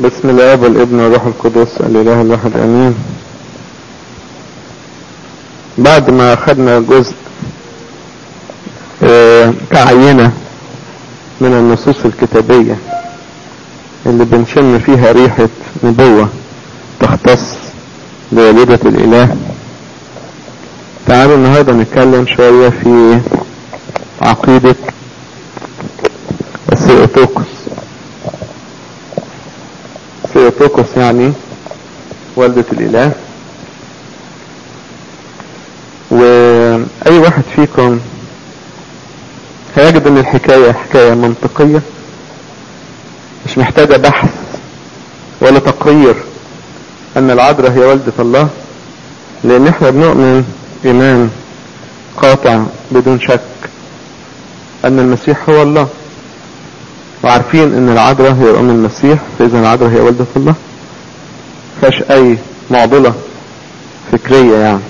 بسم الله والابن والروح القدس الاله الواحد امين بعد ما اخذنا جزء آه، كعينة من النصوص الكتابية اللي بنشم فيها ريحة نبوة تختص بوالدة الاله تعالوا النهاردة نتكلم شوية في عقيدة السيوتوكس سيوتوكس يعني والدة الاله واي واحد فيكم هيجد ان الحكاية حكاية منطقية مش محتاجة بحث ولا تقرير ان العذراء هي والدة الله لان احنا بنؤمن ايمان قاطع بدون شك ان المسيح هو الله وعارفين ان العذراء هي ام المسيح فاذا العذراء هي والدة الله فاش اي معضلة فكرية يعني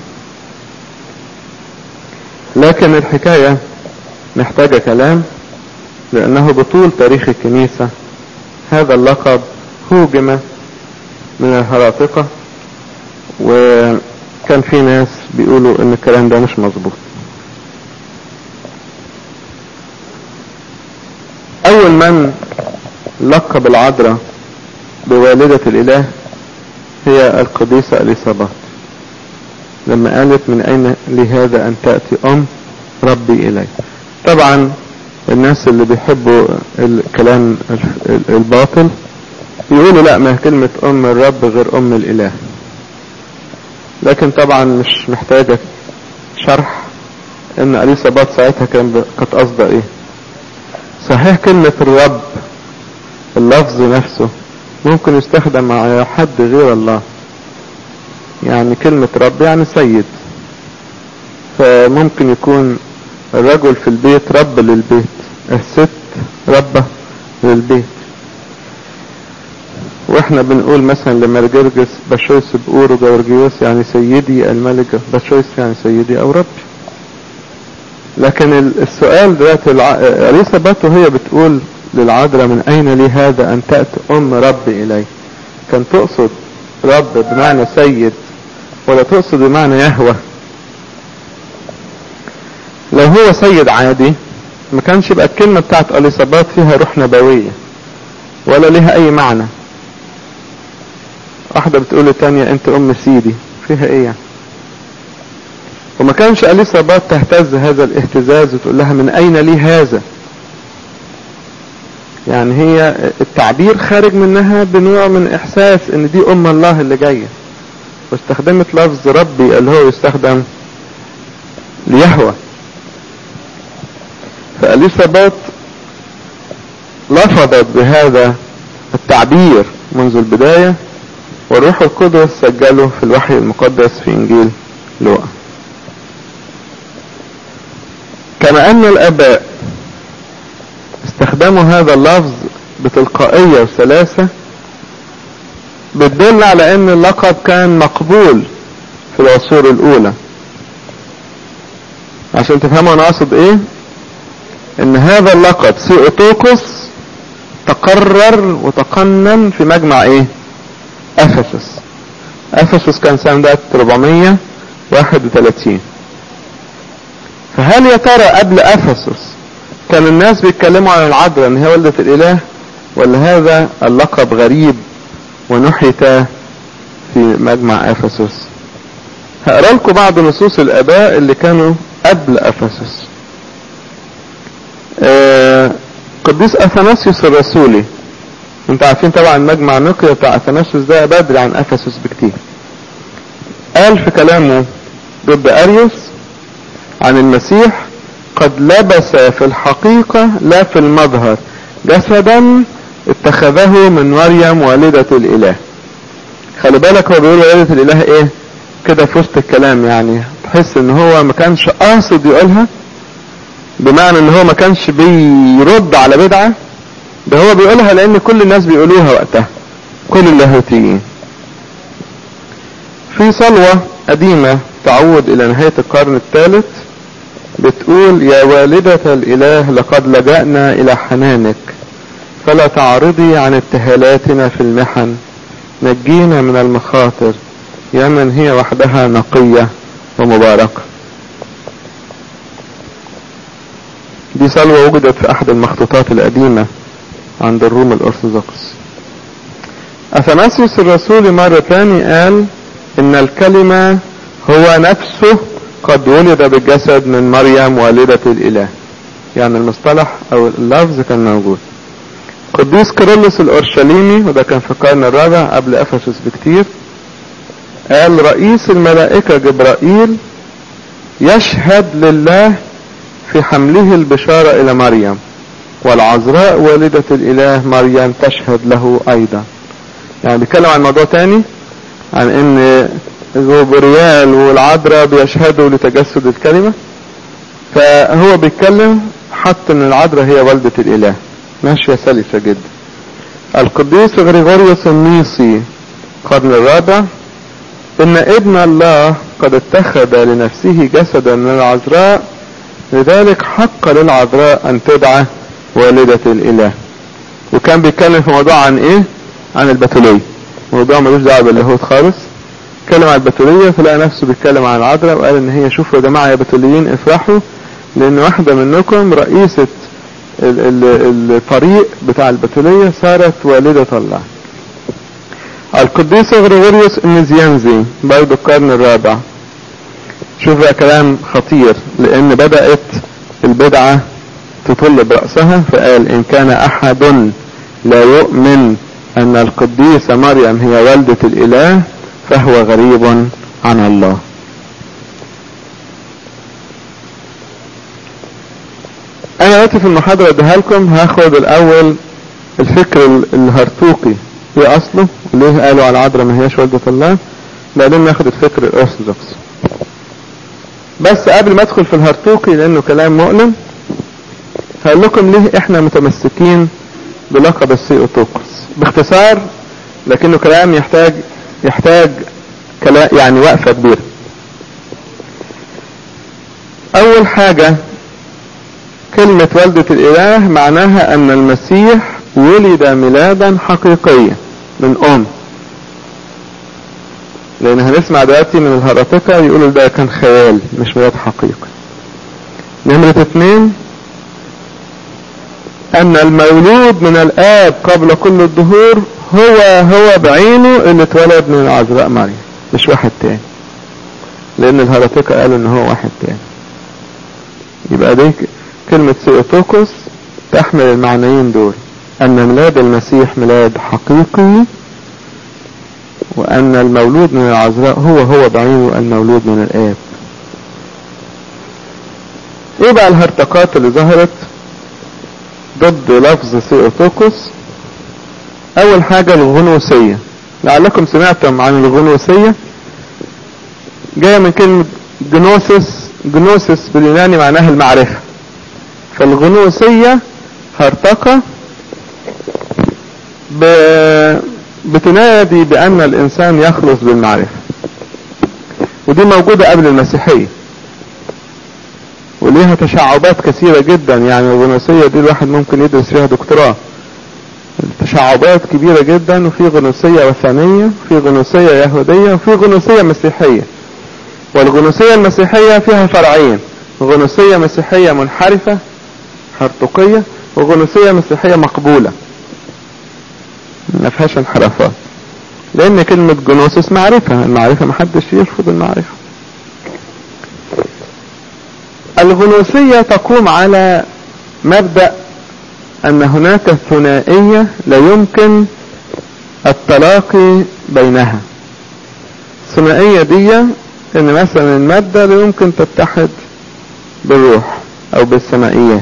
لكن الحكاية محتاجة كلام لانه بطول تاريخ الكنيسة هذا اللقب هوجم من الهراطقة وكان في ناس بيقولوا ان الكلام ده مش مظبوط اول من لقب العذراء بوالدة الاله هي القديسة اليصابات لما قالت من اين لهذا ان تأتي ام ربي الي طبعا الناس اللي بيحبوا الكلام الباطل يقولوا لا ما كلمة ام الرب غير ام الاله لكن طبعا مش محتاجة شرح ان اليصابات ساعتها كان كانت قصده ايه صحيح كلمة الرب اللفظ نفسه ممكن يستخدم مع حد غير الله يعني كلمة رب يعني سيد فممكن يكون الرجل في البيت رب للبيت الست ربة للبيت واحنا بنقول مثلا لمرجرجس باشويس بقورو جورجيوس يعني سيدي الملك باشويس يعني سيدي او ربي لكن السؤال دلوقتي اليسابات وهي بتقول للعذراء من اين لي هذا ان تأتي ام ربي الي كان تقصد رب بمعنى سيد ولا تقصد بمعنى يهوى لو هو سيد عادي ما كانش يبقى الكلمة بتاعت اليسابات فيها روح نبوية ولا لها اي معنى واحدة بتقول للتانية انت ام سيدي فيها ايه يعني وما كانش اليسابات تهتز هذا الاهتزاز وتقول لها من اين لي هذا يعني هي التعبير خارج منها بنوع من احساس ان دي ام الله اللي جاية واستخدمت لفظ ربي اللي هو يستخدم ليهوى فاليسابات لفظت بهذا التعبير منذ البداية والروح القدس سجله في الوحي المقدس في انجيل لوقا كما ان الاباء استخدموا هذا اللفظ بتلقائية وسلاسة بتدل على ان اللقب كان مقبول في العصور الاولى عشان تفهموا انا اقصد ايه ان هذا اللقب سيوتوكوس تقرر وتقنن في مجمع ايه افسس افسس كان سنة 431 فهل يا ترى قبل افسس كان الناس بيتكلموا عن العذراء ان هي والدة الاله ولا هذا اللقب غريب ونحت في مجمع افسس هقرا لكم بعض نصوص الاباء اللي كانوا قبل افسس آه قديس اثناسيوس الرسولي انت عارفين طبعا مجمع نقيا بتاع اثناسيوس ده بدري عن افسس بكتير قال في كلامه ضد اريوس عن المسيح قد لبس في الحقيقة لا في المظهر جسدا اتخذه من مريم والدة الاله خلي بالك هو بيقول والدة الاله ايه كده في وسط الكلام يعني تحس ان هو ما كانش قاصد يقولها بمعنى ان هو ما كانش بيرد على بدعة ده هو بيقولها لان كل الناس بيقولوها وقتها كل اللاهوتيين في صلوة قديمة تعود الى نهاية القرن الثالث بتقول يا والدة الاله لقد لجأنا الى حنانك فلا تعرضي عن ابتهالاتنا في المحن نجينا من المخاطر يا من هي وحدها نقية ومباركة دي صلوة وجدت في أحد المخطوطات القديمة عند الروم الأرثوذكس أثناسيوس الرسول مرة تاني قال إن الكلمة هو نفسه قد ولد بالجسد من مريم والدة الإله يعني المصطلح أو اللفظ كان موجود قديس كيرلس الأورشليمي وده كان في القرن الرابع قبل أفسس بكتير قال رئيس الملائكة جبرائيل يشهد لله في حمله البشارة إلى مريم والعذراء والدة الإله مريم تشهد له أيضا يعني بيتكلم عن موضوع تاني عن ان جبريال والعذراء بيشهدوا لتجسد الكلمة فهو بيتكلم حط ان العذراء هي والدة الإله ماشية سلسة جدا القديس غريغوريوس النيسي القرن الرابع ان ابن الله قد اتخذ لنفسه جسدا من العذراء لذلك حق للعذراء ان تدعى والدة الاله وكان بيتكلم في موضوع عن ايه عن البتولية موضوع ملوش دعوه باللاهوت خالص اتكلم عن البتولية فلقى نفسه بيتكلم عن العذراء وقال ان هي شوفوا يا جماعة يا بتوليين افرحوا لان واحدة منكم رئيسة ال ال الطريق بتاع البتولية صارت والدة الله القديس غريغوريوس النزيانزي برضه القرن الرابع شوف بقى كلام خطير لان بدأت البدعة تطل برأسها فقال ان كان احد لا يؤمن ان القديسة مريم هي والدة الاله فهو غريب عن الله انا دلوقتي في المحاضرة اديها لكم هاخد الاول الفكر الهرطوقي ايه اصله وليه قالوا على العذراء ما هياش والدة الله بعدين ناخد الفكر الارثوذكس بس قبل ما ادخل في الهرطوقي لانه كلام مؤلم هقول لكم ليه احنا متمسكين بلقب السيوتوكس باختصار لكنه كلام يحتاج يحتاج كلام يعني وقفة كبيرة اول حاجة كلمة والدة الاله معناها ان المسيح ولد ميلادا حقيقيا من ام لان هنسمع دلوقتي من الهرطقة يقولوا ده كان خيال مش ميلاد حقيقي نمرة اتنين ان المولود من الاب قبل كل الدهور هو هو بعينه اللي اتولد من العذراء مريم مش واحد تاني لان الهرطقة قالوا ان هو واحد تاني يبقى دي كلمة سيوتوكوس تحمل المعنيين دول ان ميلاد المسيح ميلاد حقيقي وان المولود من العذراء هو هو بعينه المولود من الاب ايه بقى الهرطقات اللي ظهرت ضد لفظ سيوتوكوس اول حاجة الغنوسية لعلكم سمعتم عن الغنوسية جاية من كلمة جنوسس جنوسس باليوناني معناها المعرفة فالغنوسية هرطقة ب... بتنادي بأن الإنسان يخلص بالمعرفة ودي موجودة قبل المسيحية وليها تشعبات كثيرة جدا يعني الغنوسية دي الواحد ممكن يدرس فيها دكتوراه تشعبات كبيرة جدا وفي غنوسية وثنية وفي غنوسية يهودية وفي غنوسية مسيحية والغنوسية المسيحية فيها فرعين غنوسية مسيحية منحرفة هرطقية وغنوسية مسيحية مقبولة ما فيهاش انحرافات لان كلمة جنوسس معرفة المعرفة محدش يرفض المعرفة الغنوسية تقوم على مبدأ ان هناك ثنائية لا يمكن التلاقي بينها الثنائية دي ان مثلا المادة لا يمكن تتحد بالروح او بالسمائيات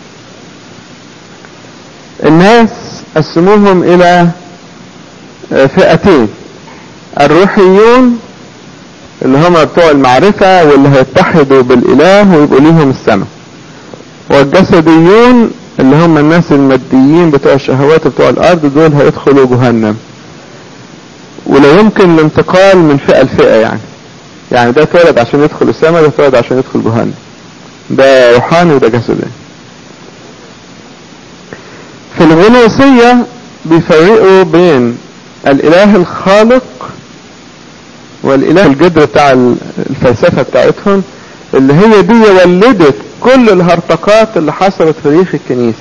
الناس قسموهم الى فئتين الروحيون اللي هم بتوع المعرفة واللي هيتحدوا بالاله ويبقوا ليهم السماء والجسديون اللي هم الناس الماديين بتوع الشهوات بتوع الارض دول هيدخلوا جهنم ولا يمكن الانتقال من فئة لفئة يعني يعني ده اتولد عشان يدخل السماء ده اتولد عشان يدخل جهنم ده روحاني وده جسدي في الغنوصية بيفرقوا بين الاله الخالق والاله الجدر بتاع الفلسفة بتاعتهم اللي هي دي ولدت كل الهرطقات اللي حصلت في تاريخ الكنيسة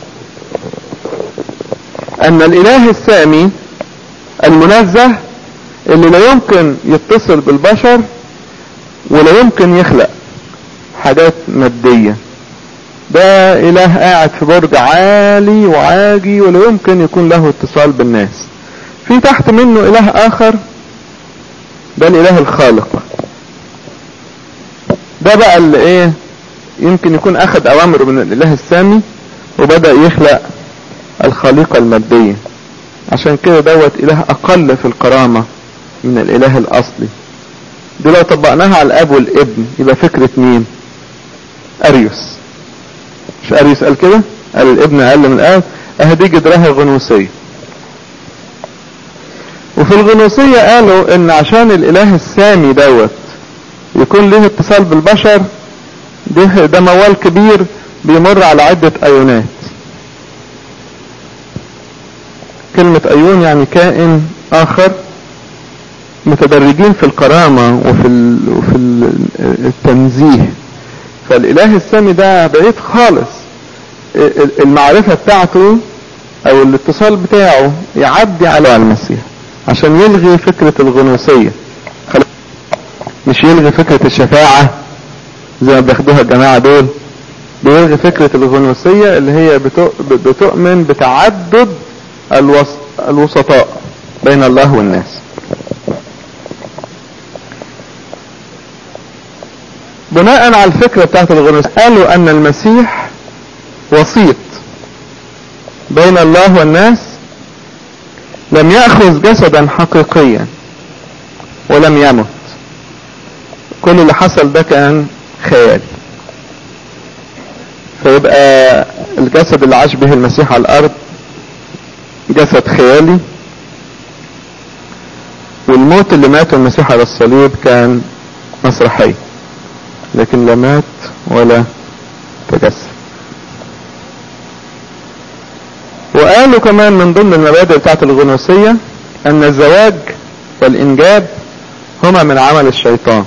ان الاله السامي المنزه اللي لا يمكن يتصل بالبشر ولا يمكن يخلق حاجات مادية ده اله قاعد في برج عالي وعاجي ولا يمكن يكون له اتصال بالناس في تحت منه اله اخر ده الاله الخالق ده بقى اللي ايه يمكن يكون اخذ اوامره من الاله السامي وبدأ يخلق الخليقة المادية عشان كده دوت اله اقل في الكرامة من الاله الاصلي دي لو طبقناها على الاب والابن يبقى فكرة مين اريوس مش اريوس قال كده قال الابن اقل من الاب اهدي جدرها الغنوصية وفي الغنوصية قالوا ان عشان الاله السامي دوت يكون له اتصال بالبشر ده, ده موال كبير بيمر على عدة ايونات كلمة ايون يعني كائن اخر متدرجين في الكرامة وفي, ال... وفي ال... التنزيه فالاله السامي ده بعيد خالص المعرفة بتاعته او الاتصال بتاعه يعدي على المسيح عشان يلغي فكرة الغنوصية مش يلغي فكرة الشفاعة زي ما بياخدوها الجماعة دول بيلغي فكرة الغنوصية اللي هي بتؤمن بتعدد الوس... الوسطاء بين الله والناس بناء على الفكرة بتاعت الغنوصية قالوا ان المسيح وسيط بين الله والناس لم يأخذ جسدا حقيقيا ولم يمت كل اللي حصل ده كان خيال فيبقى الجسد اللي عاش به المسيح على الارض جسد خيالي والموت اللي مات المسيح على الصليب كان مسرحي لكن لا مات ولا تجسد وقالوا كمان من ضمن المبادئ بتاعت الغنوصية ان الزواج والانجاب هما من عمل الشيطان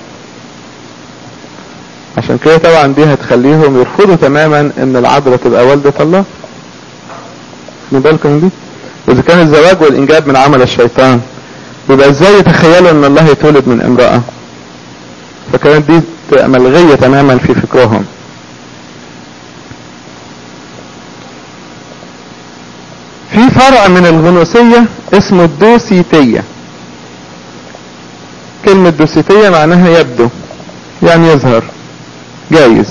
عشان كده طبعا دي هتخليهم يرفضوا تماما ان العذراء تبقى والدة الله من بالكم دي واذا كان الزواج والانجاب من عمل الشيطان يبقى ازاي يتخيلوا ان الله يتولد من امرأة فكانت دي تبقى ملغية تماما في فكرهم في فرع من الغنوصية اسمه الدوسيتية كلمة دوسيتية معناها يبدو يعني يظهر جايز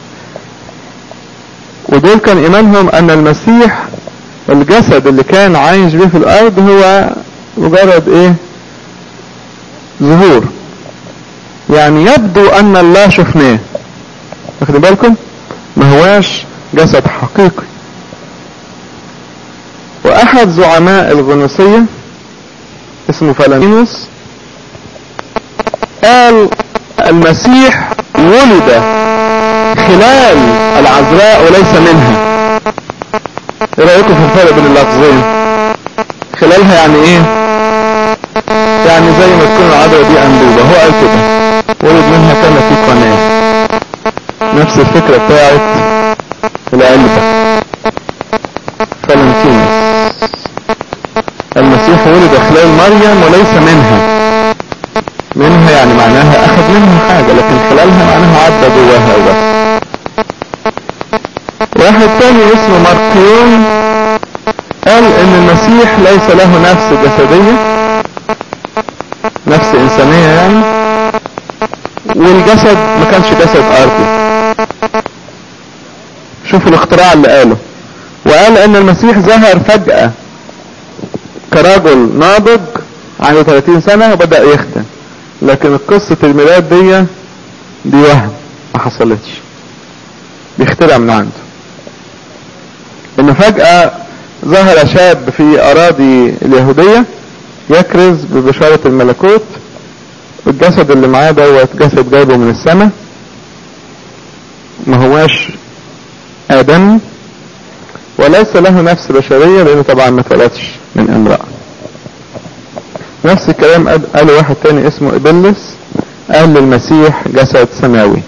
ودول كان ايمانهم ان المسيح الجسد اللي كان عايش به في الارض هو مجرد ايه ظهور يعني يبدو ان الله شفناه واخدين بالكم ما هواش جسد حقيقي واحد زعماء الغنوصية اسمه فلامينوس قال المسيح ولد خلال العذراء وليس منها ايه رأيكم في الفرق بين اللفظين خلالها يعني ايه يعني زي ما تكون العذراء دي انبوبة هو قال كده ولد منها كما في قناة نفس الفكرة بتاعت العلبة فالنتينوس المسيح ولد خلال مريم وليس منها منها يعني معناها اخذ منها حاجة لكن خلالها معناها عدى جواها وبس واحد تاني اسمه ماركيون قال ان المسيح ليس له نفس جسدية نفس انسانية يعني والجسد ما كانش جسد ارضي شوفوا الاختراع اللي قاله وقال ان المسيح ظهر فجأة كرجل ناضج عنده 30 سنة وبدأ يختن لكن قصة الميلاد دي دي وهم ما حصلتش بيخترع من عنده انه فجأة ظهر شاب في اراضي اليهودية يكرز ببشارة الملكوت والجسد اللي معاه دوت جسد جايبه من السماء ما هواش ادم وليس له نفس بشرية لانه طبعا ما اتولدش من امرأة نفس الكلام قال واحد تاني اسمه ابلس قال للمسيح جسد سماوي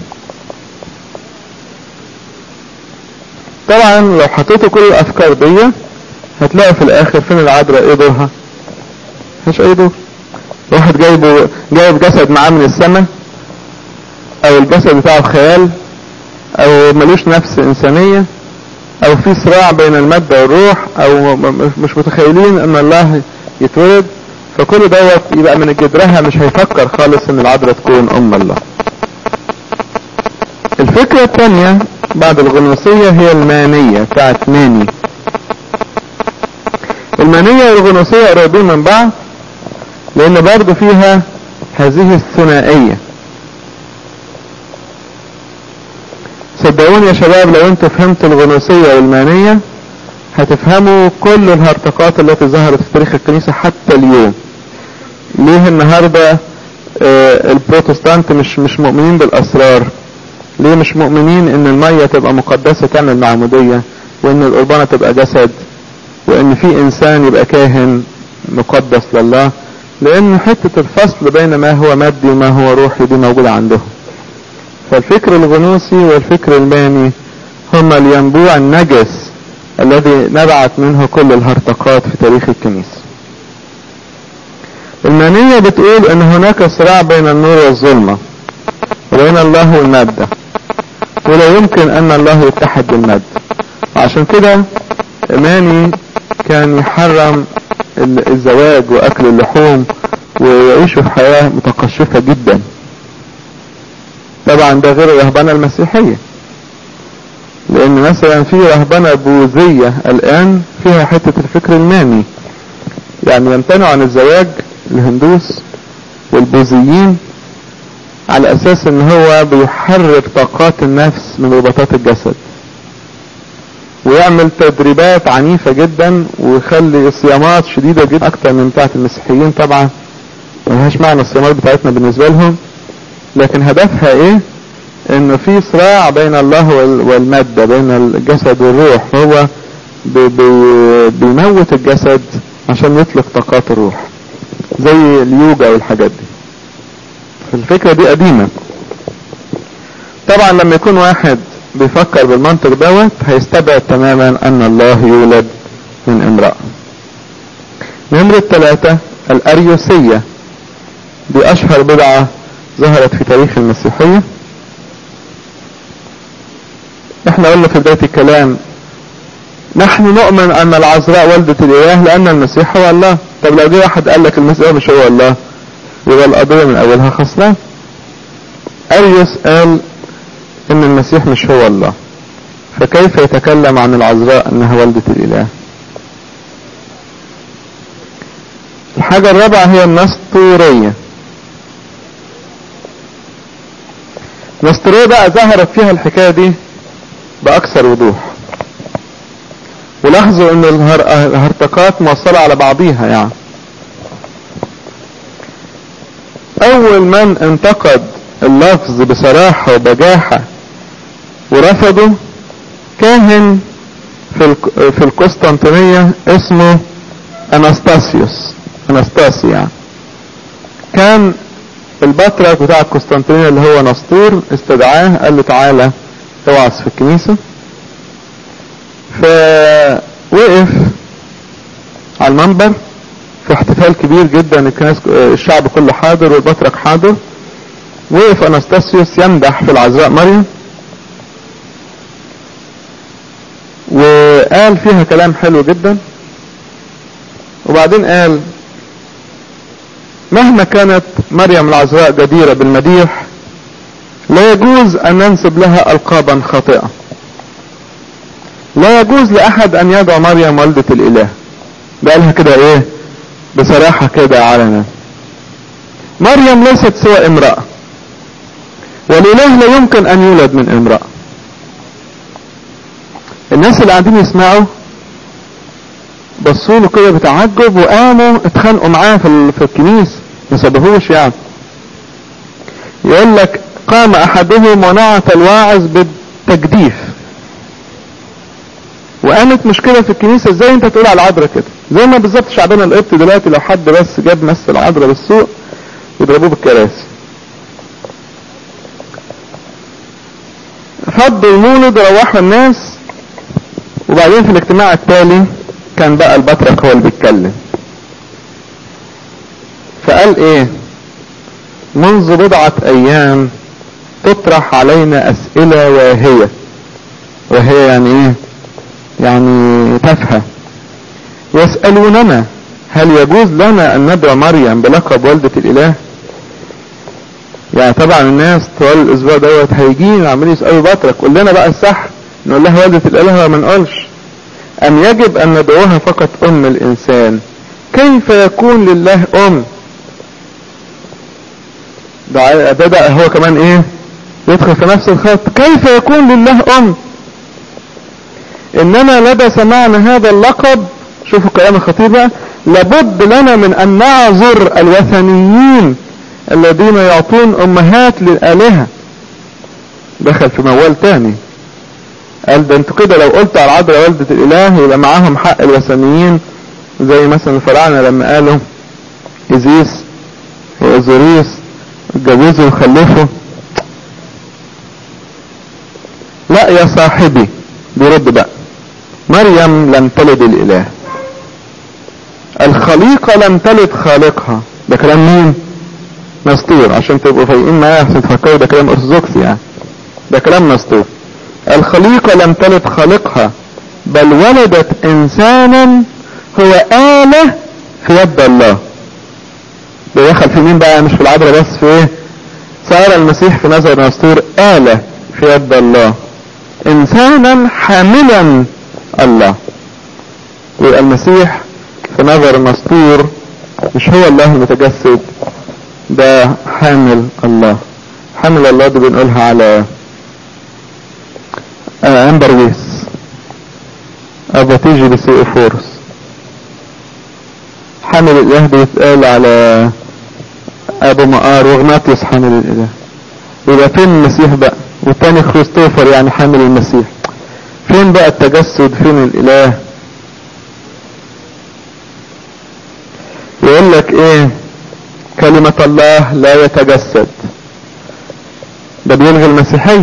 طبعا لو حطيتوا كل الافكار دي هتلاقوا في الاخر فين العذراء ايه دورها مش اي دور واحد جايبه جايب جسد معاه من السماء او الجسد بتاعه خيال او ملوش نفس انسانية او في صراع بين المادة والروح او مش متخيلين ان الله يتولد فكل دوت يبقى من جدرها مش هيفكر خالص ان العذراء تكون ام الله الفكرة الثانية بعد الغنوصية هي المانية بتاعت ماني المانية والغنوصية قريبين من بعض لان برضو فيها هذه الثنائية صدقوني يا شباب لو انتوا فهمتوا الغنوصية والمانية هتفهموا كل الهرطقات التي ظهرت في تاريخ الكنيسة حتى اليوم ليه النهاردة آه البروتستانت مش مش مؤمنين بالاسرار ليه مش مؤمنين ان المية تبقى مقدسة تعمل معمودية وان القربانة تبقى جسد وان في انسان يبقى كاهن مقدس لله لان حتة الفصل بين ما هو مادي وما هو روحي دي موجودة عندهم فالفكر الغنوصي والفكر الماني هما الينبوع النجس الذي نبعت منه كل الهرطقات في تاريخ الكنيسة المانية بتقول ان هناك صراع بين النور والظلمة وبين الله والمادة ولا يمكن ان الله يتحد بالمادة عشان كده ماني كان يحرم الزواج واكل اللحوم ويعيشوا في حياة متقشفة جدا طبعا ده غير الرهبنة المسيحية لان مثلا في رهبنة بوذية الان فيها حتة الفكر الماني يعني يمتنعوا عن الزواج الهندوس والبوذيين على اساس ان هو بيحرر طاقات النفس من رباطات الجسد ويعمل تدريبات عنيفة جدا ويخلي صيامات شديدة جدا اكتر من بتاعة المسيحيين طبعا ملهاش معنى الصيامات بتاعتنا بالنسبة لهم لكن هدفها ايه انه في صراع بين الله والمادة بين الجسد والروح هو بي بي بيموت الجسد عشان يطلق طاقات الروح زي اليوجا والحاجات دي الفكرة دي قديمة طبعا لما يكون واحد بيفكر بالمنطق دوت هيستبعد تماما ان الله يولد من امرأة نمرة ثلاثة الاريوسية دي اشهر بدعة ظهرت في تاريخ المسيحية احنا قلنا في بداية الكلام نحن نؤمن ان العذراء والدة الاله لان المسيح هو الله طب لو جه واحد قال لك المسيح مش هو الله يبقى القضية من اولها خسران اريوس قال ان المسيح مش هو الله فكيف يتكلم عن العذراء انها والدة الاله الحاجة الرابعة هي النسطورية النسطورية بقى ظهرت فيها الحكاية دي باكثر وضوح ولاحظوا ان الهرطقات موصلة على بعضيها يعني اول من انتقد اللفظ بصراحة وبجاحة ورفضه كاهن في في القسطنطينية اسمه اناستاسيوس اناستاسي يعني كان البطرك بتاع القسطنطينية اللي هو نسطور استدعاه قال له تعالى اوعظ في الكنيسة فوقف على المنبر في احتفال كبير جدا الناس الشعب كله حاضر والبطرك حاضر وقف اناستاسيوس يمدح في العذراء مريم وقال فيها كلام حلو جدا وبعدين قال مهما كانت مريم العذراء جديرة بالمديح لا يجوز ان ننسب لها القابا خاطئة لا يجوز لاحد ان يدعو مريم والدة الاله ده قالها كده ايه بصراحة كده علنا مريم ليست سوى امرأة والاله لا يمكن ان يولد من امرأة الناس اللي قاعدين يسمعوا بصوا له كده بتعجب وقاموا اتخانقوا معاه في, في الكنيسة ما سابوهوش يعني يقول لك قام احدهم ونعت الواعظ بالتجديف وقامت مشكلة في الكنيسة ازاي انت تقول على العذراء كده زي ما بالظبط شعبنا القبط دلوقتي لو حد بس جاب مس العذراء بالسوق يضربوه بالكراسي فضوا المولد روحوا الناس وبعدين في الاجتماع التالي كان بقى البطرك هو اللي بيتكلم فقال ايه منذ بضعة ايام تطرح علينا اسئلة واهية وهي يعني ايه يعني تافهة يسألوننا هل يجوز لنا ان ندعو مريم بلقب والدة الاله يعني طبعا الناس طوال الاسبوع دوت هيجين عمالين يسألوا بطرك قول لنا بقى الصح نقول لها والدة الاله ما نقولش ام يجب ان ندعوها فقط ام الانسان كيف يكون لله ام ده ده, ده هو كمان ايه يدخل في نفس الخط كيف يكون لله ام اننا لدى سمعنا هذا اللقب شوفوا كلام الخطيب بقى لابد لنا من ان نعذر الوثنيين الذين يعطون امهات للالهة دخل في موال تاني قال ده انتوا كده لو قلت على العذراء والدة الاله يبقى معاهم حق الوثنيين زي مثلا الفراعنة لما قالوا ازيس وازوريس اتجوزوا وخلفوا لا يا صاحبي بيرد بقى مريم لم تلد الاله الخليقة لم تلد خالقها ده كلام مين نسطور عشان تبقوا فايقين معايا عشان تفكروا ده كلام ارثوذكسي يعني ده كلام نسطور الخليقة لم تلد خالقها بل ولدت انسانا هو آلة في يد الله ده دخل في مين بقى مش في العذراء بس في ايه صار المسيح في نظر نسطور آلة في يد الله انسانا حاملا الله يبقى المسيح في نظر المسطور مش هو الله المتجسد ده حامل الله حامل الله دي بنقولها على آه امبرويس اباتيجي بسيوفورس حامل الاله بيتقال على ابو مقار وغناطيوس حامل الاله يبقى فين المسيح بقى والتاني كريستوفر يعني حامل المسيح فين بقى التجسد فين الاله يقول لك ايه كلمة الله لا يتجسد ده بيلغي المسيحية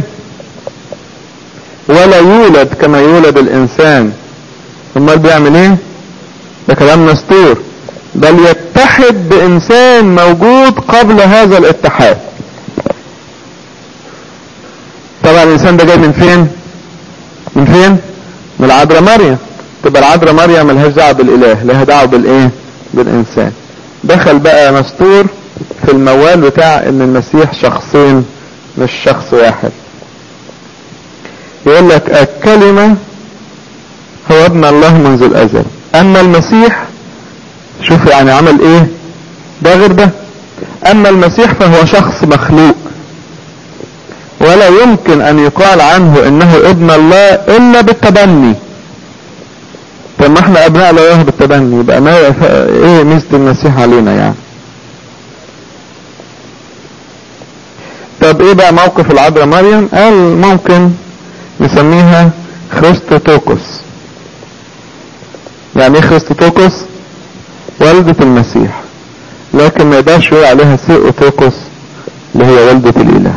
ولا يولد كما يولد الانسان امال بيعمل ايه ده كلام نسطور بل يتحد بانسان موجود قبل هذا الاتحاد طبعا الانسان ده جاي من فين من فين من العذراء مريم تبقى العذراء مريم ملهاش دعوه بالاله لها دعوه بالايه بالانسان دخل بقى نسطور في الموال بتاع ان المسيح شخصين مش شخص واحد يقول لك الكلمة هو ابن الله منذ الازل اما المسيح شوف يعني عمل ايه ده غير ده اما المسيح فهو شخص مخلوق ولا يمكن ان يقال عنه انه ابن الله الا بالتبني طب ما احنا ابناء الله بالتبني يبقى ما ايه ميزة المسيح علينا يعني طب ايه بقى موقف العذراء مريم قال ممكن نسميها خريستوتوكوس يعني ايه خريستوتوكوس والدة المسيح لكن ما يقدرش يقول عليها سيئوتوكوس اللي هي والدة الاله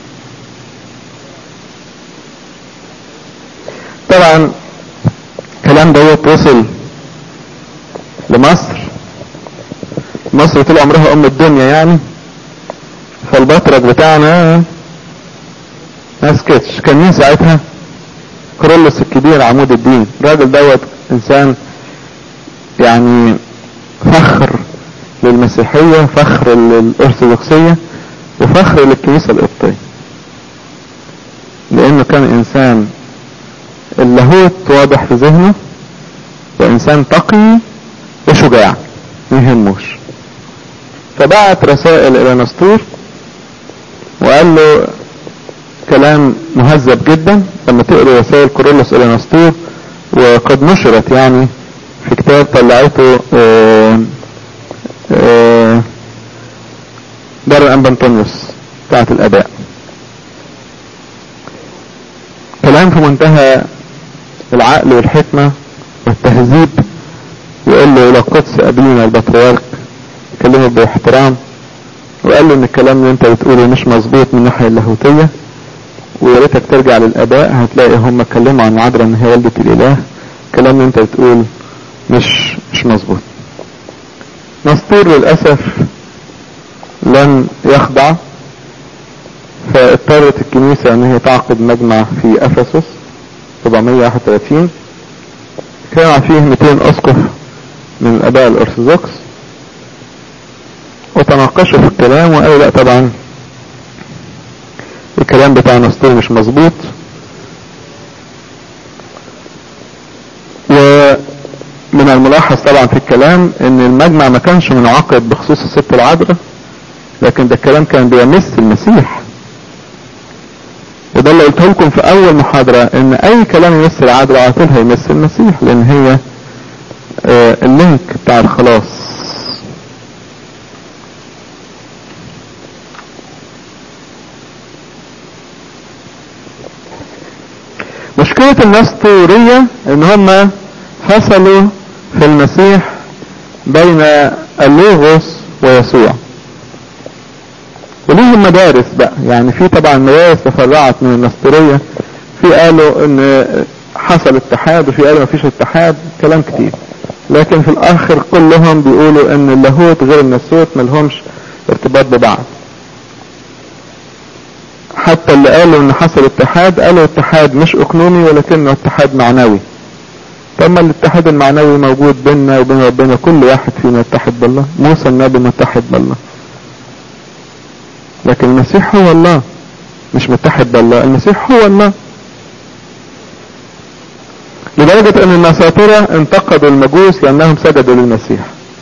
طبعا الكلام دوت وصل لمصر مصر طول عمرها ام الدنيا يعني فالبطرك بتاعنا ما سكتش كان مين ساعتها كرولوس الكبير عمود الدين الراجل دوت انسان يعني فخر للمسيحية فخر للأرثوذكسية وفخر للكنيسة القبطية لأنه كان إنسان اللاهوت واضح في ذهنه وإنسان تقي وشجاع ما يهموش فبعت رسائل إلى نسطور وقال له كلام مهذب جدا لما تقروا رسائل كورولوس إلى نسطور وقد نشرت يعني في كتاب طلعته آه آه دار الأنبا أنطونيوس بتاعت الآباء كلام في منتهى العقل والحكمة والتهذيب يقول له الى قدس ابينا البطريرك كلمه باحترام وقال له ان الكلام اللي انت بتقوله مش مظبوط من الناحيه اللاهوتيه ويا ريتك ترجع للاباء هتلاقي هم اتكلموا عن العذراء ان هي والده الاله الكلام اللي انت بتقول مش مش مظبوط نسطور للاسف لم يخضع فاضطرت الكنيسة ان هي تعقد مجمع في افسس 431 كان فيه 200 اسقف من الاباء الارثوذكس وتناقشوا في الكلام وقالوا لا طبعا الكلام بتاع نسطور مش مظبوط ومن الملاحظ طبعا في الكلام ان المجمع ما كانش منعقد بخصوص الست العذراء لكن ده الكلام كان بيمس المسيح وده اللي قلته لكم في اول محاضرة ان اي كلام يمس العذراء على طول هيمس المسيح لان هي آه اللينك بتاع الخلاص مشكلة النسطورية ان هم فصلوا في المسيح بين اللوغوس ويسوع وليهم مدارس بقى يعني في طبعا مدارس تفرعت من النسطورية في قالوا ان حصل اتحاد وفي قالوا مفيش اتحاد كلام كتير لكن في الاخر كلهم بيقولوا ان اللاهوت غير النسوت ملهمش ارتباط ببعض حتى اللي قالوا ان حصل اتحاد قالوا اتحاد مش اقنومي ولكنه اتحاد معنوي طب ما الاتحاد المعنوي موجود بيننا وبين ربنا كل واحد فينا يتحد بالله موسى النبي متحد بالله لكن المسيح هو الله مش متحد بالله المسيح هو الله لدرجة ان النساطرة انتقدوا المجوس لانهم سجدوا للمسيح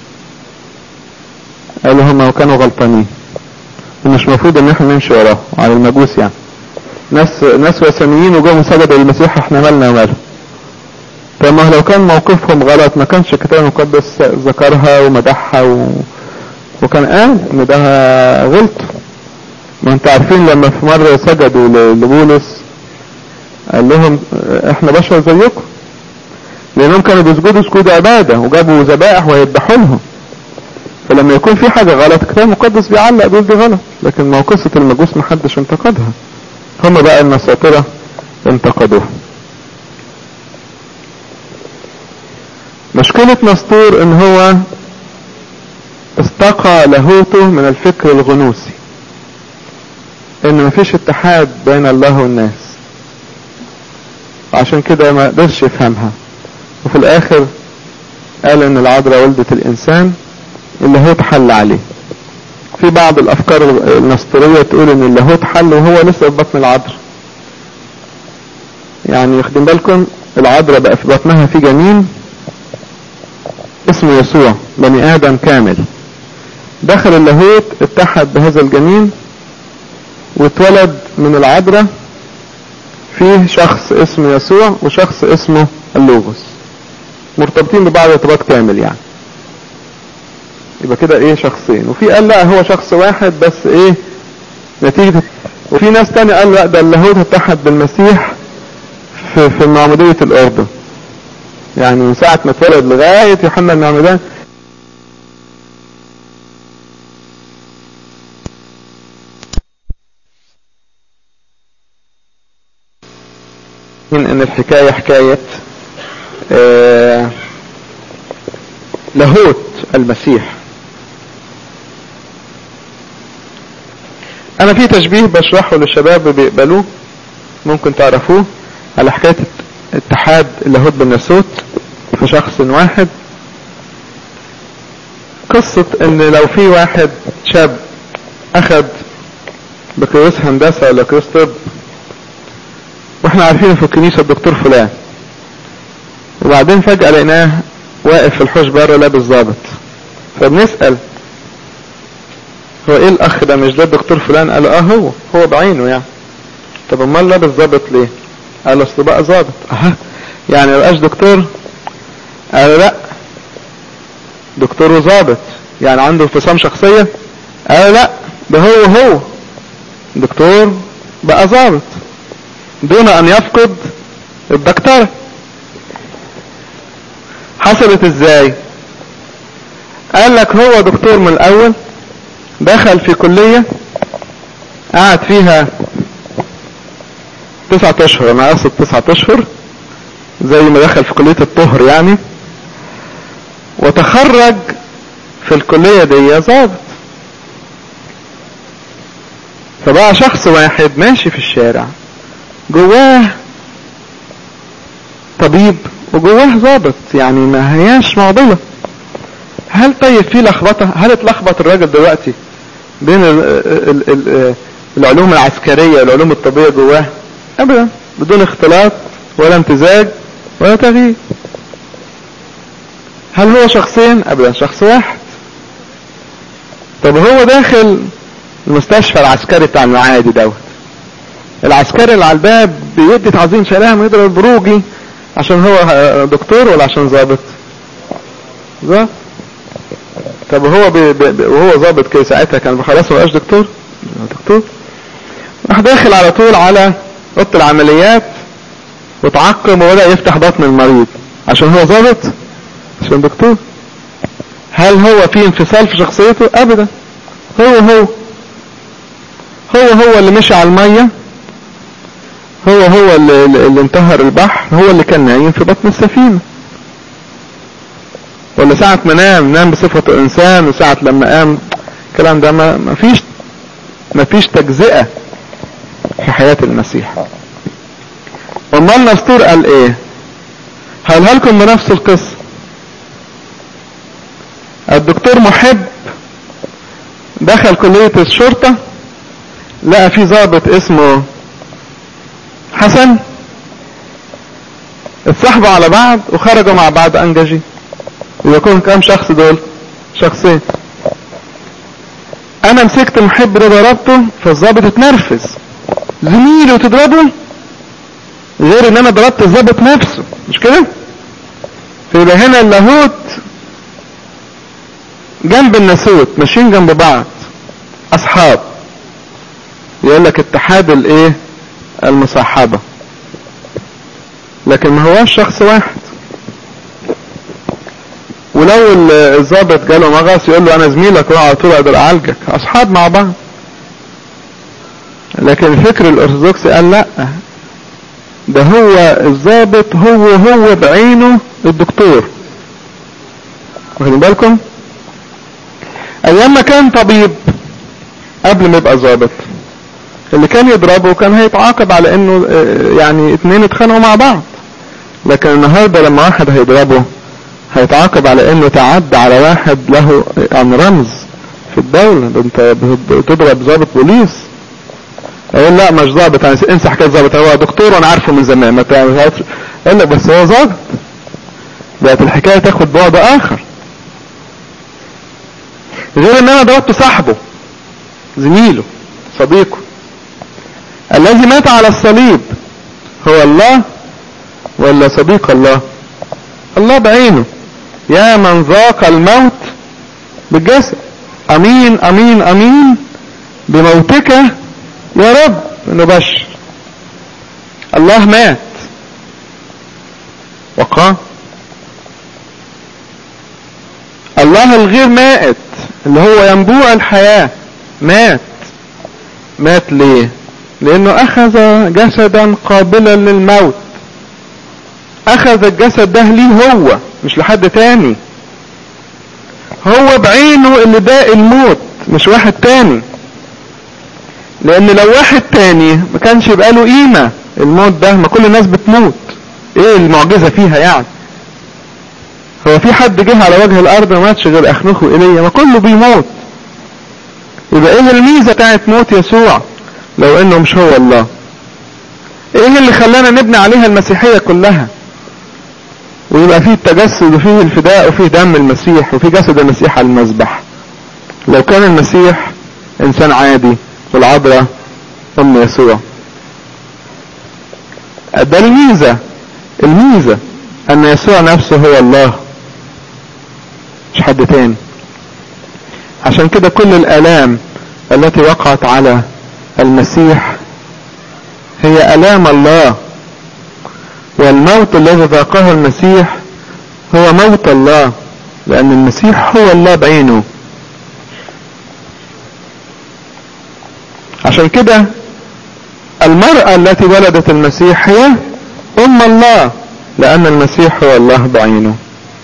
قالوا هم كانوا غلطانين ومش مفروض ان احنا نمشي وراه على المجوس يعني ناس ناس وثنيين وجم سجدوا للمسيح احنا مالنا وماله طب ما لو كان موقفهم غلط ما كانش الكتاب المقدس ذكرها ومدحها و... وكان قال ان ده غلط ما انت عارفين لما في مرة سجدوا لبولس قال لهم احنا بشر زيكم لانهم كانوا بيسجدوا سجود عبادة وجابوا ذبائح ويذبحوا لهم فلما يكون في حاجة غلط الكتاب المقدس بيعلق بيقول دي غلط لكن موقصة المجوس محدش انتقدها هم بقى النساطرة انتقدوها مشكلة نسطور ان هو استقى لاهوته من الفكر الغنوصي ان مفيش اتحاد بين الله والناس عشان كده ما قدرش يفهمها وفي الاخر قال ان العذراء ولدة الانسان اللي هو اتحل عليه في بعض الافكار النسطورية تقول ان اللي هو اتحل وهو لسه في بطن العذراء يعني يخدم بالكم العذراء بقى في بطنها في جنين اسمه يسوع بني ادم كامل دخل اللاهوت اتحد بهذا الجنين واتولد من العذراء فيه شخص اسمه يسوع وشخص اسمه اللوغوس مرتبطين ببعض ارتباط كامل يعني يبقى كده ايه شخصين وفي قال لا هو شخص واحد بس ايه نتيجة وفي ناس تاني قال لا ده اللاهوت اتحد بالمسيح في, في معمودية الاردن يعني من ساعة ما اتولد لغاية يوحنا المعمدان ان الحكاية حكاية آه لاهوت المسيح انا في تشبيه بشرحه للشباب بيقبلوه ممكن تعرفوه على حكاية اتحاد اللاهوت بالناسوت في شخص واحد قصة ان لو في واحد شاب اخد بكالوريوس هندسة ولا كالوريوس طب واحنا عارفين في الكنيسة الدكتور فلان وبعدين فجأة لقيناه واقف في الحوش بره لابس ظابط فبنسأل هو ايه الاخ ده مش ده الدكتور فلان قال اه هو هو بعينه يعني طب امال لابس ظابط ليه قال اصل بقى ظابط اها يعني مبقاش دكتور قال لا دكتور وظابط يعني عنده انفصام شخصية قال لا ده هو هو دكتور بقى ظابط دون ان يفقد الدكتورة حصلت ازاي قال لك هو دكتور من الاول دخل في كلية قعد فيها تسعة اشهر انا اقصد تسعة اشهر زي ما دخل في كلية الطهر يعني وتخرج في الكلية دي ظابط فبقى شخص واحد ماشي في الشارع جواه طبيب وجواه ظابط يعني ما هياش معضلة هل طيب في لخبطة هل اتلخبط الراجل دلوقتي بين ال ال ال العلوم العسكرية والعلوم الطبية جواه ابدا بدون اختلاط ولا امتزاج ولا تغيير هل هو شخصين ابدا شخص واحد طب هو داخل المستشفى العسكري بتاع المعادي دوت العسكري اللي على الباب بيدي تعظيم سلام ويضرب بروجي عشان هو دكتور ولا عشان ظابط ظابط طب هو بي بي وهو ظابط كده ساعتها كان خلاص ما بقاش دكتور دكتور راح داخل على طول على اوضه العمليات وتعقم وبدا يفتح بطن المريض عشان هو ظابط عشان دكتور هل هو في انفصال في شخصيته ابدا هو هو هو هو اللي مشي على المية هو هو اللي, اللي انتهر البحر هو اللي كان نايم في بطن السفينة ولا ساعة ما نام نام بصفة انسان وساعة لما قام الكلام ده ما, ما فيش ما فيش تجزئة في حياة المسيح امال نستور قال ايه هقولها لكم بنفس القصة الدكتور محب دخل كلية الشرطة لقى في ضابط اسمه حسن اتصاحبوا على بعض وخرجوا مع بعض انجاجي ويكون كام شخص دول شخصين انا مسكت محب ده ضربته فالظابط اتنرفز زميلي وتضربه غير ان انا ضربت الظابط نفسه مش كده فيبقى هنا اللاهوت جنب الناسوت ماشيين جنب بعض اصحاب يقول لك اتحاد الايه المصاحبة لكن ما هواش شخص واحد ولو الظابط جاله مغص يقول له انا زميلك روح على طول اقدر اعالجك اصحاب مع بعض لكن الفكر الارثوذكسي قال لا ده هو الظابط هو هو بعينه الدكتور واخدين بالكم ايام ما كان طبيب قبل ما يبقى ظابط اللي كان يضربه كان هيتعاقب على انه يعني اتنين اتخانقوا مع بعض لكن النهارده لما واحد هيضربه هيتعاقب على انه تعدى على واحد له يعني رمز في الدولة ده انت بتضرب ضابط بوليس اقول لا مش ضابط يعني انسى حكايه ضابط هو دكتور وانا عارفه من زمان ما تعرفش اقول لك بس هو ضابط بقت الحكايه تاخد بعد اخر غير ان انا ضربت صاحبه زميله صديقه الذي مات على الصليب هو الله ولا صديق الله الله بعينه يا من ذاق الموت بالجسد امين امين امين بموتك يا رب نبشر الله مات وقام الله الغير مائت اللي هو ينبوع الحياة مات مات ليه لانه اخذ جسدا قابلا للموت اخذ الجسد ده ليه هو مش لحد تاني هو بعينه اللي ده الموت مش واحد تاني لان لو واحد تاني ما كانش يبقى له قيمة الموت ده ما كل الناس بتموت ايه المعجزة فيها يعني هو في حد جه على وجه الارض ما ماتش غير اخنوخ ايليا ما كله بيموت يبقى ايه الميزة بتاعت موت يسوع لو انه مش هو الله ايه اللي خلانا نبني عليها المسيحية كلها ويبقى فيه التجسد وفيه الفداء وفيه دم المسيح وفيه جسد المسيح على المذبح لو كان المسيح انسان عادي والعذراء ام يسوع ده الميزة الميزة ان يسوع نفسه هو الله مش حد تاني عشان كده كل الالام التي وقعت على المسيح هي الام الله والموت الذي ذاقه المسيح هو موت الله لأن المسيح هو الله بعينه عشان كده المرأة التي ولدت المسيح هي أم الله لأن المسيح هو الله بعينه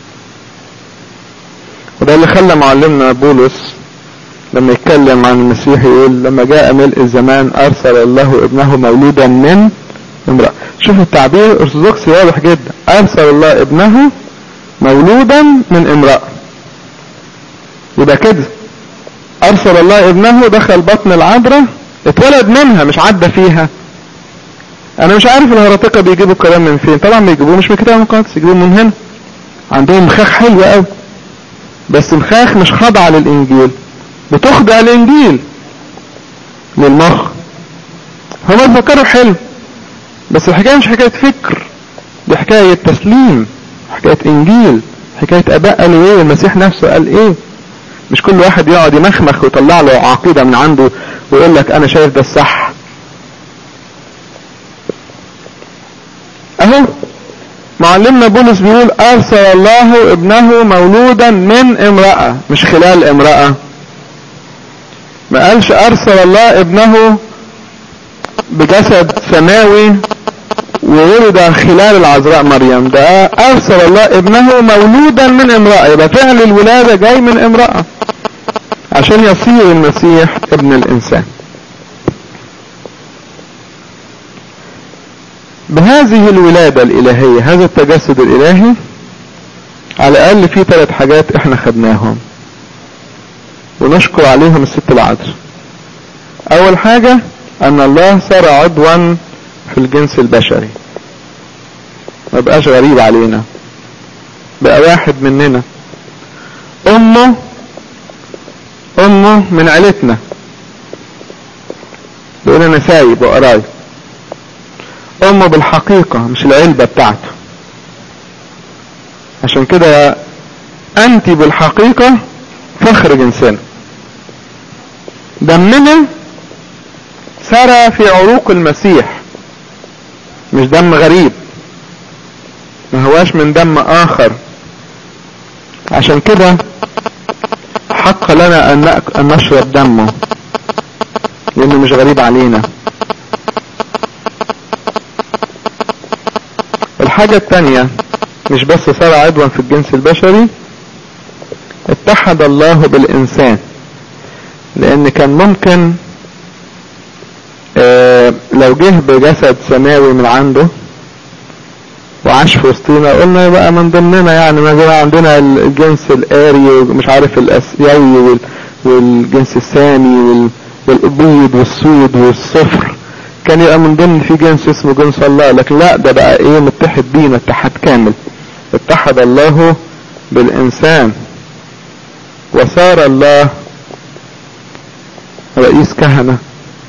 وده اللي خلى معلمنا بولس لما يتكلم عن المسيح يقول لما جاء ملء الزمان أرسل الله ابنه مولودا من امرأة شوف التعبير أرثوذكسي واضح جدا أرسل الله ابنه مولودا من امرأة يبقى كده أرسل الله ابنه دخل بطن العذراء اتولد منها مش عدى فيها انا مش عارف الهرطقة بيجيبوا الكلام من فين طبعا بيجيبوه مش من الكتاب المقدس يجيبوه من هنا عندهم مخاخ حلو قوي بس مخاخ مش خاضعة للانجيل بتخضع الانجيل للمخ هما بيفكروا حلو بس الحكاية مش حكاية فكر دي حكاية تسليم حكاية انجيل حكاية اباء قالوا ايه المسيح نفسه قال ايه مش كل واحد يقعد يمخمخ ويطلع له عقيدة من عنده ويقول لك انا شايف ده الصح اهو معلمنا بولس بيقول ارسل الله ابنه مولودا من امرأة مش خلال امرأة ما قالش ارسل الله ابنه بجسد سماوي وولد خلال العذراء مريم ده ارسل الله ابنه مولودا من امرأة يبقى فعل الولادة جاي من امرأة عشان يصير المسيح ابن الانسان بهذه الولادة الالهية هذا التجسد الالهي على الاقل في ثلاث حاجات احنا خدناهم ونشكر عليهم الست العذر اول حاجة ان الله صار عضوا في الجنس البشري ما بقاش غريب علينا بقى واحد مننا امه امه من عيلتنا بيقول انا سايب وقرايب امه بالحقيقة مش العلبة بتاعته عشان كده انت بالحقيقة فخر جنسنا دمنا سرى في عروق المسيح مش دم غريب ما هواش من دم اخر عشان كده حق لنا ان ان نشرب دمه لانه مش غريب علينا الحاجة التانية مش بس صار عدوا في الجنس البشري اتحد الله بالانسان لان كان ممكن اه لو جه بجسد سماوي من عنده وعاش في وسطينا قلنا بقى من ضمننا يعني ما عندنا الجنس الآري ومش عارف الأسيوي والجنس الثاني والأبيض والسود والصفر كان يبقى من ضمن في جنس اسمه جنس الله لكن لا ده بقى ايه متحد بينا اتحاد كامل اتحد الله بالإنسان وصار الله رئيس كهنة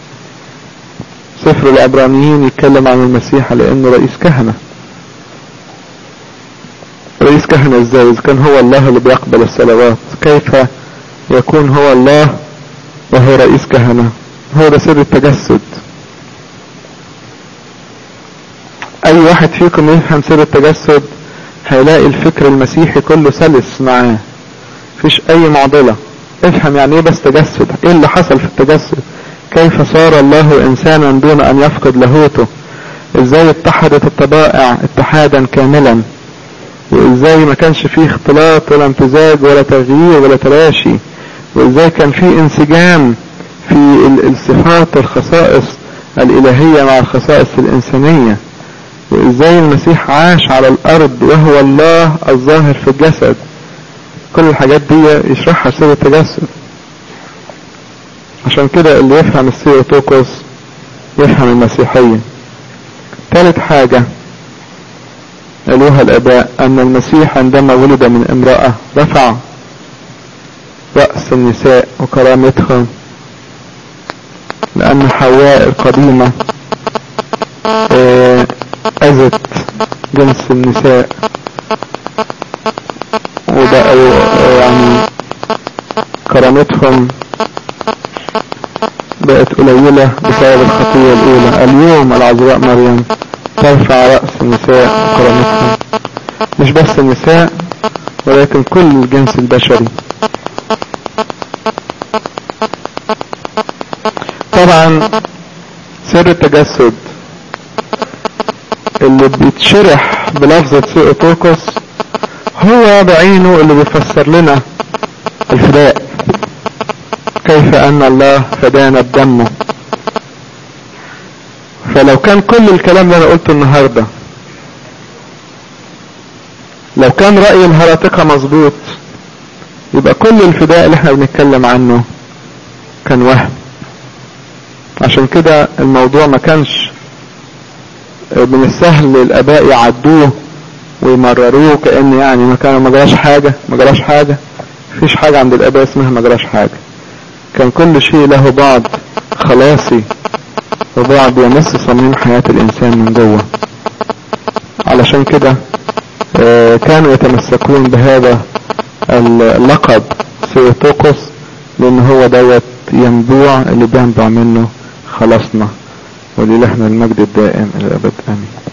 سفر العبرانيين يتكلم عن المسيح لأنه رئيس كهنة رئيس كهنة ازاي اذا كان هو الله اللي بيقبل الصلوات كيف يكون هو الله وهو رئيس كهنة هو ده سر التجسد اي واحد فيكم يفهم سر التجسد هيلاقي الفكر المسيحي كله سلس معاه مفيش اي معضلة افهم يعني ايه بس تجسد ايه اللي حصل في التجسد كيف صار الله انسانا دون ان يفقد لاهوته ازاي اتحدت الطبائع اتحادا كاملا وازاي ما كانش فيه اختلاط ولا امتزاج ولا تغيير ولا تلاشي وازاي كان فيه انسجام في الصفات والخصائص الالهية مع الخصائص الانسانية وازاي المسيح عاش على الارض وهو الله الظاهر في الجسد كل الحاجات دي يشرحها سير التجسد عشان كده اللي يفهم السيوتوكوس يفهم المسيحية ثالث حاجة قالوها الاباء ان المسيح عندما ولد من امرأة رفع رأس النساء وكرامتهم لان حواء القديمة اذت جنس النساء وبقوا يعني كرامتهم بقت قليلة بسبب الخطية الاولى اليوم العذراء مريم ترفع رأس النساء وكرامتهم مش بس النساء ولكن كل الجنس البشري طبعا سر التجسد اللي بيتشرح بلفظة سيئوتوكوس هو بعينه اللي بيفسر لنا الفداء كيف ان الله فدانا بدمه فلو كان كل الكلام اللي انا قلته النهاردة لو كان رأي الهرطقة مظبوط يبقى كل الفداء اللي احنا بنتكلم عنه كان وهم عشان كده الموضوع ما كانش من السهل الاباء يعدوه ويمرروه كأن يعني ما كان ما جراش حاجة ما جراش حاجة مفيش حاجة عند الاباء اسمها ما جراش حاجة كان كل شيء له بعض خلاصي وبعض يمس صميم حياة الانسان من جوه علشان كده كانوا يتمسكون بهذا اللقب سيوتوكوس لان هو دوت ينبوع اللي بينبع منه خلاصنا ولله المجد الدائم الى الابد امين